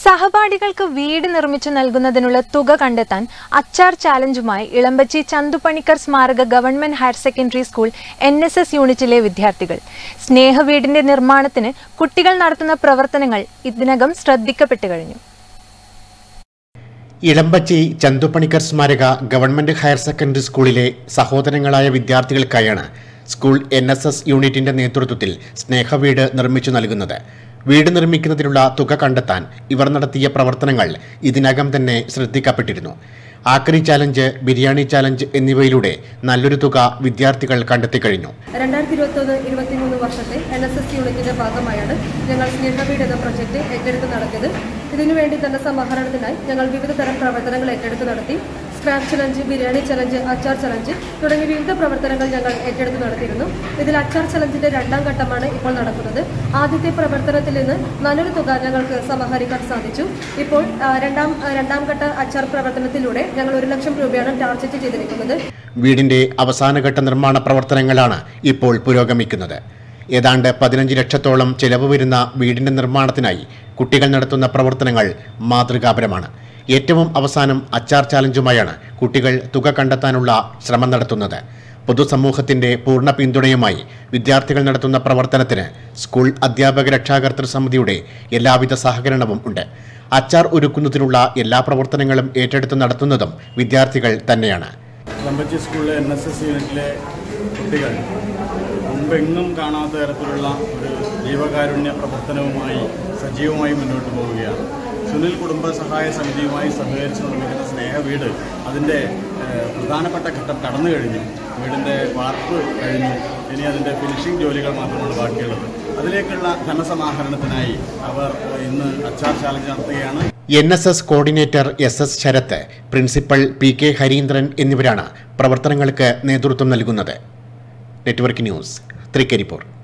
സഹപാഠികൾക്ക് വീട് നിർമ്മിച്ചു നൽകുന്നതിനുള്ള തുക കണ്ടെത്താൻ അച്ചാർ ചാലഞ്ചുമായി ഇളമ്പച്ചി ചന്തുപണിക്കർ സ്മാരക government higher secondary school N S S യൂണിറ്റിലെ വിദ്യാർത്ഥികൾ സ്നേഹവീടിന്റെ നിർമ്മാണത്തിന് കുട്ടികൾ നടത്തുന്ന പ്രവർത്തനങ്ങൾ ഇതിനകം ശ്രദ്ധിക്കപ്പെട്ടു കഴിഞ്ഞു ഇളമ്പച്ചി ചന്തുപണിക്കർ സ്മാരക ഗവൺമെന്റ് ഹയർ സെക്കൻഡറി സ്കൂളിലെ സഹോദരങ്ങളായ വിദ്യാർത്ഥികൾക്കായാണ് സ്കൂൾ എൻ എസ് എസ് യൂണിറ്റിന്റെ നേതൃത്വത്തിൽ സ്നേഹവീട് നിർമ്മിച്ചു നൽകുന്നത് വീട് നിർമ്മിക്കുന്നതിനുള്ള തുക കണ്ടെത്താൻ ഇവർ നടത്തിയ പ്രവർത്തനങ്ങൾ ഇതിനകം തന്നെ ശ്രദ്ധിക്കപ്പെട്ടിരുന്നു ആക്രി ചാലഞ്ച് ബിരിയാണി ചാലഞ്ച് എന്നിവയിലൂടെ നല്ലൊരു തുക വിദ്യാർത്ഥികൾ കണ്ടെത്തിക്കഴിഞ്ഞു രണ്ടായിരത്തി ഇരുപത്തൊന്ന് ഇരുപത്തിമൂന്ന് വർഷത്തെ എൻ എസ് എസ് യൂണിറ്റിന്റെ ഭാഗമായാണ് ഞങ്ങൾ സ്നേഹവീട് എന്ന പ്രൊജക്ട് ഏറ്റെടുത്ത് നടത്തിയത് ഇതിനുവേണ്ടി ധനസമാഹരണത്തിനായി ഞങ്ങൾ വിവിധ തരം പ്രവർത്തനങ്ങൾ ഏറ്റെടുത്ത് നടത്തി സ്ക്രാപ്പ് ചലഞ്ച് ബിരിയാണി ചലഞ്ച് അച്ചാർ ചലഞ്ച് തുടങ്ങിയ വിവിധ പ്രവർത്തനങ്ങൾ ഞങ്ങൾ ഏറ്റെടുത്ത് നടത്തിയിരുന്നു ഇതിൽ അച്ചാർ ചലഞ്ചിന്റെ രണ്ടാം ഘട്ടമാണ് ഇപ്പോൾ നടക്കുന്നത് ആദ്യത്തെ പ്രവർത്തനത്തിൽ നിന്ന് നല്ലൊരു തുക ഞങ്ങൾക്ക് സമാഹരിക്കാൻ സാധിച്ചു ഇപ്പോൾ ആ, രണ്ടാം ആ, രണ്ടാം ഘട്ട അച്ചാർ പ്രവർത്തനത്തിലൂടെ ഞങ്ങൾ ഒരു ലക്ഷം രൂപയാണ് ടാർഗറ്റ് ചെയ്തിരിക്കുന്നത് വീടിന്റെ അവസാനഘട്ട നിർമ്മാണ പ്രവർത്തനങ്ങളാണ് ഇപ്പോൾ പുരോഗമിക്കുന്നത് ഏതാണ്ട് പതിനഞ്ച് ലക്ഷത്തോളം ചെലവ് വരുന്ന വീടിന്റെ നിർമ്മാണത്തിനായി കുട്ടികൾ നടത്തുന്ന പ്രവർത്തനങ്ങൾ മാതൃകാപരമാണ് ഏറ്റവും അവസാനം അച്ചാർ ചാലഞ്ചുമായാണ് കുട്ടികൾ തുക കണ്ടെത്താനുള്ള ശ്രമം നടത്തുന്നത് പൊതുസമൂഹത്തിന്റെ പൂർണ്ണ പിന്തുണയുമായി വിദ്യാർത്ഥികൾ നടത്തുന്ന പ്രവർത്തനത്തിന് സ്കൂൾ അധ്യാപക രക്ഷാകർതൃ സമിതിയുടെ എല്ലാവിധ സഹകരണവും ഉണ്ട് അച്ചാർ ഒരുക്കുന്നതിനുള്ള എല്ലാ പ്രവർത്തനങ്ങളും ഏറ്റെടുത്ത് നടത്തുന്നതും വിദ്യാർത്ഥികൾ തന്നെയാണ് ലമ്പച്ചി സ്കൂളിലെ എൻ എസ് എസ് യൂണിറ്റിലെ കുട്ടികൾ മുമ്പെങ്ങും കാണാത്ത തരത്തിലുള്ള ഒരു ജീവകാരുണ്യ പ്രവർത്തനവുമായി സജീവമായി മുന്നോട്ട് പോവുകയാണ് സുനിൽ കുടുംബ സഹായ സമിതിയുമായി സഹകരിച്ച് നിർമ്മിക്കുന്ന സ്നേഹ വീട് അതിൻ്റെ ഏഹ്, പ്രധാനപ്പെട്ട ഘട്ടം കടന്നു കഴിഞ്ഞു വീടിൻ്റെ വാർപ്പ് കഴിഞ്ഞു ഇനി അതിൻ്റെ ഫിനിഷിംഗ് ജോലികൾ മാത്രമാണ് ബാക്കിയുള്ളത് അതിലേക്കുള്ള ധനസമാഹരണത്തിനായി അവർ ഇന്ന് അച്ചാർ ചാലഞ്ച് നടത്തുകയാണ് N S S coordinator S S Sarath principal P K Harindran എന്നിവരാണ് പ്രവർത്തനങ്ങൾക്ക് നേതൃത്വം നൽകുന്നത് നെറ്റ്വർക്ക് ന്യൂസ് തൃക്കരിപ്പൂർ